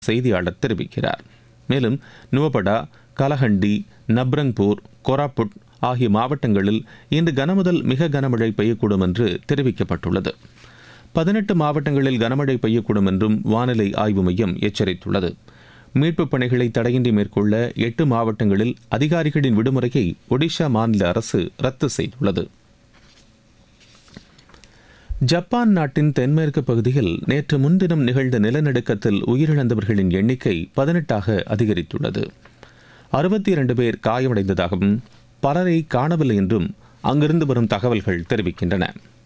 செய்தியாளர் தெரிவிக்கிறார் மேலும் நுவபடா கலஹண்டி நப்ரங்பூர் கோராப்புட் ஆகிய மாவட்டங்களில் இன்று கனமுதல் மிக கனமழை பெய்யக்கூடும் என்று தெரிவிக்கப்பட்டுள்ளது பதினெட்டு மாவட்டங்களில் கனமழை பெய்யக்கூடும் என்றும் வானிலை ஆய்வு மையம் எச்சரித்துள்ளது மீட்புப் பணிகளை தடையின்றி மேற்கொள்ள எட்டு மாவட்டங்களில் அதிகாரிகளின் விடுமுறையை ஒடிஷா மாநில அரசு ரத்து செய்துள்ளது ஜப்பான் நாட்டின் தென்மேற்கு பகுதியில் நேற்று முன்தினம் நிகழ்ந்த நிலநடுக்கத்தில் உயிரிழந்தவர்களின் எண்ணிக்கை பதினெட்டாக அதிகரித்துள்ளது அறுபத்தி இரண்டு பேர் காயமடைந்ததாகவும் பலரை காணவில்லை என்றும் அங்கிருந்து வரும் தகவல்கள் தெரிவிக்கின்றன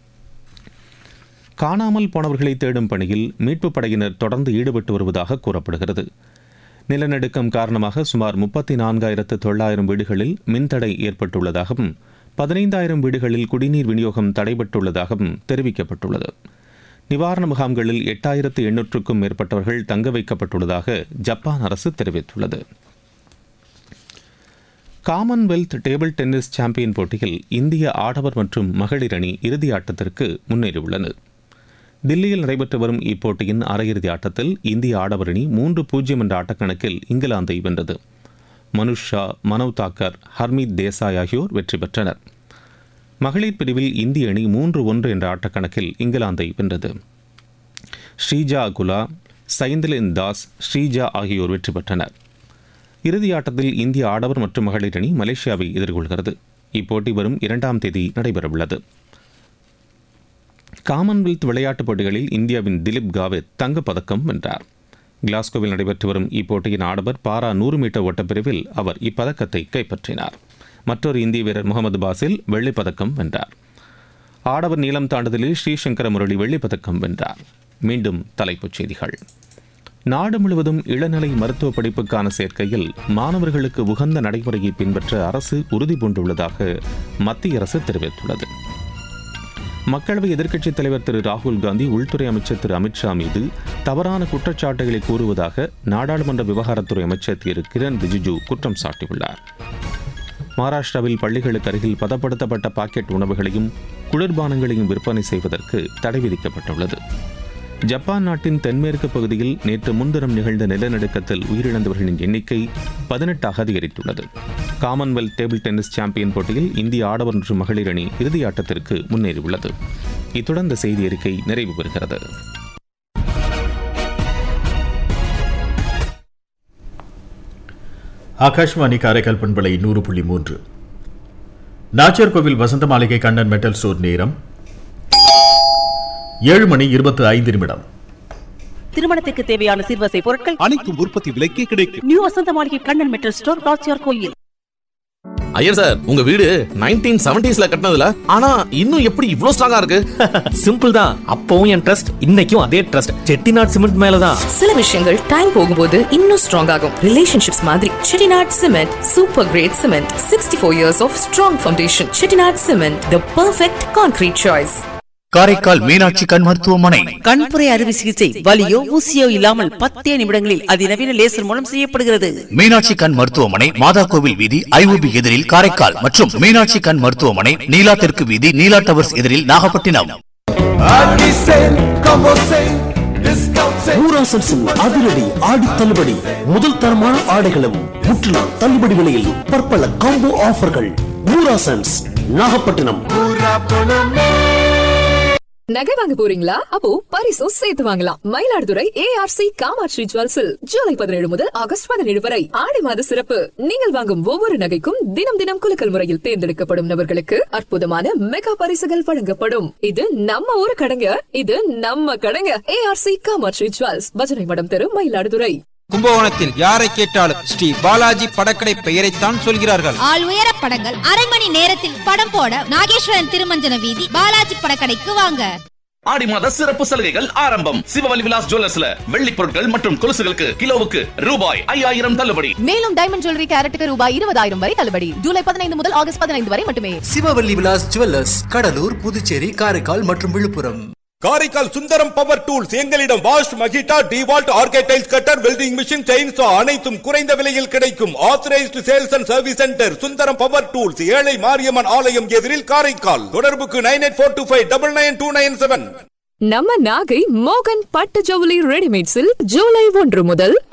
காணாமல் போனவர்களை தேடும் பணியில் மீட்புப் படையினர் தொடர்ந்து ஈடுபட்டு வருவதாக கூறப்படுகிறது நிலநடுக்கம் காரணமாக சுமார் முப்பத்தி நான்காயிரத்து தொள்ளாயிரம் வீடுகளில் மின்தடை ஏற்பட்டுள்ளதாகவும் பதினைந்தாயிரம் வீடுகளில் குடிநீர் விநியோகம் தடைபட்டுள்ளதாகவும் தெரிவிக்கப்பட்டுள்ளது நிவாரண முகாம்களில் எட்டாயிரத்து எண்ணூற்றுக்கும் மேற்பட்டவர்கள் தங்க வைக்கப்பட்டுள்ளதாக ஜப்பான் அரசு தெரிவித்துள்ளது காமன்வெல்த் டேபிள் டென்னிஸ் சாம்பியன் போட்டியில் இந்திய ஆடவர் மற்றும் மகளிர் அணி இறுதி ஆட்டத்திற்கு முன்னேறியுள்ளது தில்லியில் நடைபெற்று வரும் இப்போட்டியின் அரையிறுதி ஆட்டத்தில் இந்திய ஆடவர் அணி மூன்று பூஜ்ஜியம் என்ற ஆட்டக்கணக்கில் இங்கிலாந்தை வென்றது மனுஷ் ஷா மனவ் தாக்கர் ஹர்மீத் தேசாய் ஆகியோர் வெற்றி பெற்றனர் மகளிர் பிரிவில் இந்திய அணி மூன்று ஒன்று என்ற ஆட்டக்கணக்கில் இங்கிலாந்தை வென்றது ஸ்ரீஜா குலா சைந்தலின் தாஸ் ஸ்ரீஜா ஆகியோர் வெற்றி பெற்றனர் இறுதி ஆட்டத்தில் இந்திய ஆடவர் மற்றும் மகளிர் அணி மலேசியாவை எதிர்கொள்கிறது இப்போட்டி வரும் இரண்டாம் தேதி நடைபெறவுள்ளது காமன்வெல்த் விளையாட்டுப் போட்டிகளில் இந்தியாவின் திலீப் காவித் தங்கப்பதக்கம் வென்றார் கிளாஸ்கோவில் நடைபெற்று வரும் இப்போட்டியின் ஆடவர் பாரா நூறு மீட்டர் ஓட்டப்பிரிவில் அவர் இப்பதக்கத்தை கைப்பற்றினார் மற்றொரு இந்திய வீரர் முகமது பாசில் வெள்ளிப் பதக்கம் வென்றார் ஆடவர் நீளம் தாண்டுதலில் ஸ்ரீசங்கர முரளி வெள்ளிப் பதக்கம் வென்றார் மீண்டும் தலைப்புச் செய்திகள் நாடு முழுவதும் இளநிலை மருத்துவ படிப்புக்கான சேர்க்கையில் மாணவர்களுக்கு உகந்த நடைமுறையை பின்பற்ற அரசு உறுதி பூண்டுள்ளதாக மத்திய அரசு தெரிவித்துள்ளது மக்களவை எதிர்க்கட்சித் தலைவர் திரு ராகுல் காந்தி உள்துறை அமைச்சர் திரு அமித்ஷா மீது தவறான குற்றச்சாட்டுகளை கூறுவதாக நாடாளுமன்ற விவகாரத்துறை அமைச்சர் திரு கிரண் ரிஜிஜு குற்றம் சாட்டியுள்ளார் மகாராஷ்டிராவில் பள்ளிகளுக்கு அருகில் பதப்படுத்தப்பட்ட பாக்கெட் உணவுகளையும் குளிர்பானங்களையும் விற்பனை செய்வதற்கு தடை விதிக்கப்பட்டுள்ளது ஜப்பான் நாட்டின் தென்மேற்கு பகுதியில் நேற்று முன்தினம் நிகழ்ந்த நிலநடுக்கத்தில் உயிரிழந்தவர்களின் எண்ணிக்கை பதினெட்டாக அதிகரித்துள்ளது காமன்வெல்த் டேபிள் டென்னிஸ் சாம்பியன் போட்டியில் இந்திய ஆடவர் மற்றும் மகளிர் அணி இறுதி ஆட்டத்திற்கு முன்னேறியுள்ளது இத்துடன் இந்த செய்தி அறிக்கை நிறைவு பெறுகிறது ஆகாஷ்வாணி காரைக்கால் பண்பலை நூறு புள்ளி மூன்று நாச்சியார் கோவில் வசந்த மாளிகை கண்ணன் மெட்டல் ஸ்டோர் நேரம் ஏழு மணி இருபத்தி ஐந்து நிமிடம் திருமணத்துக்கு தேவையான சிறுவசை பொருட்கள் அனைத்தும் உற்பத்தி விலைக்கே கிடைக்கும் நியூ வசந்த மாளிகை கண்ணன் மெட்டல் ஸ்டோர் ராச்சியார் கோயில் ஐயர் சார் உங்க வீடு நைன்டீன் செவன்டிஸ்ல கட்டினதுல ஆனா இன்னும் எப்படி இவ்ளோ ஸ்ட்ராங்கா இருக்கு சிம்பிள் தான் அப்பவும் என் ட்ரஸ்ட் இன்னைக்கும் அதே ட்ரஸ்ட் செட்டிநாட் சிமெண்ட் மேலதான் சில விஷயங்கள் டைம் போகும்போது இன்னும் ஸ்ட்ராங் ஆகும் ரிலேஷன்ஷிப்ஸ் மாதிரி Chettinad cement super grade cement sixty four years of strong foundation Chettinad cement the perfect concrete choice Karaikal Meenakshi கண் மருத்துவமனை கண்புரை அறுவை சிகிச்சை வலியோ ஊசியோ இல்லாமல் பத்தே நிமிடங்களில் அதிநவீன லேசர் மூலம் செய்யப்படுகிறது மீனாட்சி கண் மருத்துவமனை மாதா கோவில் வீதி ஐஓபி எதிரில் காரைக்கால் மற்றும் மீனாட்சி கண் மருத்துவமனை நீலா தெற்கு வீதி நீலா டவர்ஸ் எதிரில் நாகப்பட்டினம் ஊராசன்ஸின் அதிரடி ஆடி தள்ளுபடி முதல் தரமான ஆடைகளும் முற்றிலும் தள்ளுபடி விலையில் பற்பல காம்போ ஆஃபர்கள் ஊராசன்ஸ் நாகப்பட்டினம் நகை வாங்க போறீங்களா அப்போ பரிசும் சேர்த்து வாங்கலாம் மயிலாடுதுறை ஏஆர்சி காமாட்சி ஜுவல்ஸில் ஜூலை பதினேழு முதல் ஆகஸ்ட் பதினேழு வரை ஆடி மாத சிறப்பு நீங்கள் வாங்கும் ஒவ்வொரு நகைக்கும் தினம் தினம் குலுக்கல் முறையில் தேர்ந்தெடுக்கப்படும் நபர்களுக்கு அற்புதமான மெகா பரிசுகள் வழங்கப்படும் இது நம்ம ஊரு கடைங்க இது நம்ம கடைங்க ஏஆர்சி காமாட்சி ஜுவல்ஸ் பஜனை மடம் தெரு மயிலாடுதுறை கும்பகோணத்தில் யாரை கேட்டாலும் ஸ்ரீ பாலாஜி படக்கடை பெயரைத்தான் சொல்கிறார்கள் ஆள் உயர படங்கள் அரை மணி நேரத்தில் படம் போட நாகேஸ்வரன் திருமஞ்சன வீதி பாலாஜி படக்கடைக்கு வாங்க ஆடி மாத சிறப்பு சலுகைகள் ஆரம்பம் சிவவலி விலாஸ் ஜுவல்லர்ஸ்ல வெள்ளி பொருட்கள் மற்றும் கொலுசுகளுக்கு கிலோவுக்கு ரூபாய் ஐயாயிரம் தள்ளுபடி மேலும் டைமண்ட் ஜுவல்லரி கேரட்டுக்கு ரூபாய் இருபதாயிரம் வரை தள்ளுபடி ஜூலை பதினைந்து முதல் ஆகஸ்ட் பதினைந்து வரை மட்டுமே சிவவல்லி விலாஸ் ஜுவல்லர்ஸ் கடலூர் புதுச்சேரி காரைக்கால் மற்றும் விழுப்புரம் காரைக்கால் சுந்தரம் பவர் டூல்ஸ் எங்களிடம் வாஷ் மகிட்டா டிவால்ட் ஆர்கேடைல்ஸ் கட்டர் வெல்டிங் மிஷின் செயின்சா அனைத்தும் குறைந்த விலையில் கிடைக்கும் authorised sales and service centre Sundaram power tools ஏழை மாரியம்மன் ஆலயம் எதிரில் காரைக்கால் தொடர்புக்கு nine eight four two five double nine two nine seven நம்ம நாகை மோகன் பட்டு ஜவுளி ரெடிமேட்ஸில் ஜூலை ஒன்று முதல்